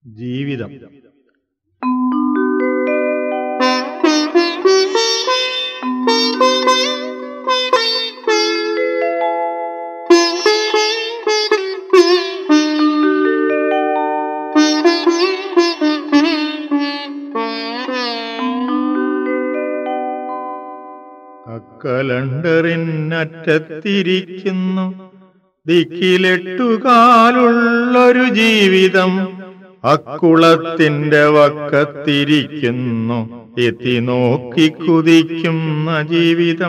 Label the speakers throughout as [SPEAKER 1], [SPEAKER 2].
[SPEAKER 1] ജീവിതം അക്കലണ്ടറിനറ്റത്തിരിക്കുന്നു ദിക്കിലെട്ടുകാലുള്ളൊരു ജീവിതം അക്കുളത്തിന്റെ വക്കത്തിരിക്കുന്നു എത്തി നോക്കി കുതിക്കുന്ന ജീവിതം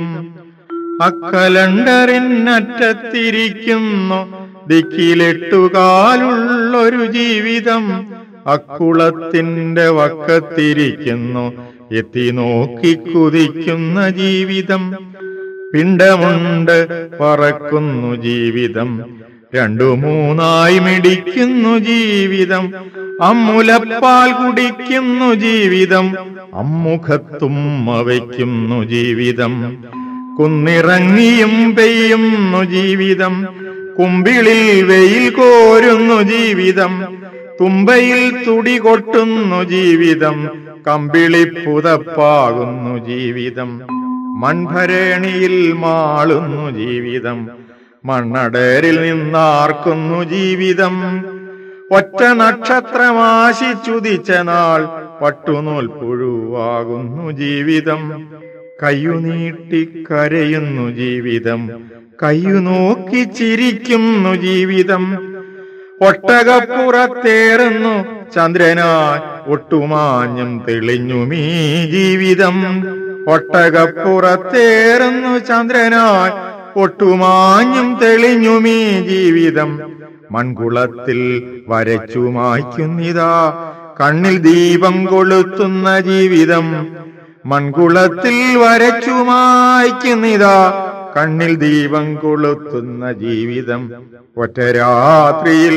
[SPEAKER 1] അക്കലണ്ടറിനറ്റത്തിരിക്കുന്നു ദിക്കിലെട്ടുകാലുള്ളൊരു ജീവിതം അക്കുളത്തിന്റെ വക്കത്തിരിക്കുന്നു എത്തി നോക്കി കുതിക്കുന്ന ജീവിതം പിണ്ടമുണ്ട് പറക്കുന്നു ജീവിതം രണ്ടു മൂന്നായി മിടിക്കുന്നു ജീവിതം അമ്മുലപ്പാൽ കുടിക്കുന്നു ജീവിതം അമ്മുഖത്തുമ്മ വയ്ക്കുന്നു ജീവിതം കുന്നിറങ്ങിയും പെയ്യുന്നു ജീവിതം കുമ്പിളിൽ വെയിൽ കോരുന്നു ജീവിതം തുമ്പയിൽ തുടി കൊട്ടുന്നു ജീവിതം കമ്പിളി പുതപ്പാകുന്നു ജീവിതം മൺഭരണിയിൽ മാളുന്നു ജീവിതം മണ്ണടരിൽ നിന്നാർക്കുന്നു ജീവിതം ഒറ്റ നക്ഷത്രമാശിച്ചുദിച്ച നാൾ പട്ടുനൂൽ പുഴുവാകുന്നു ജീവിതം കയ്യുനീട്ടി കരയുന്നു ജീവിതം കയ്യു നോക്കി ചിരിക്കുന്നു ജീവിതം ഒട്ടകപ്പുറത്തേറുന്നു ചന്ദ്രനായി ഒട്ടുമാഞ്ഞും തെളിഞ്ഞുമീ ജീവിതം ഒട്ടകപ്പുറത്തേറുന്നു ചന്ദ്രനായി ഒട്ടുമാഞ്ഞും തെളിഞ്ഞുമീ ജീവിതം മൺകുളത്തിൽ വരച്ചു മായ്ക്കുന്നിതാ കണ്ണിൽ ദീപം കൊളുത്തുന്ന ജീവിതം മൺകുളത്തിൽ വരച്ചു മായ്ക്കുന്നിതാ കണ്ണിൽ ദീപം കൊളുത്തുന്ന ജീവിതം ഒറ്റ രാത്രിയിൽ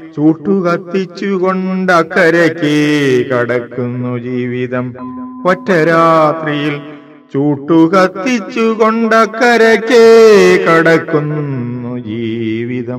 [SPEAKER 1] ചൂട്ടുകത്തിച്ചുകൊണ്ടക്കരയ്ക്ക് കടക്കുന്നു ജീവിതം ഒറ്റ രാത്രിയിൽ ചൂട്ടുകത്തിച്ചുകൊണ്ടക്കരയ്ക്ക് കടക്കുന്നു ജീവിതം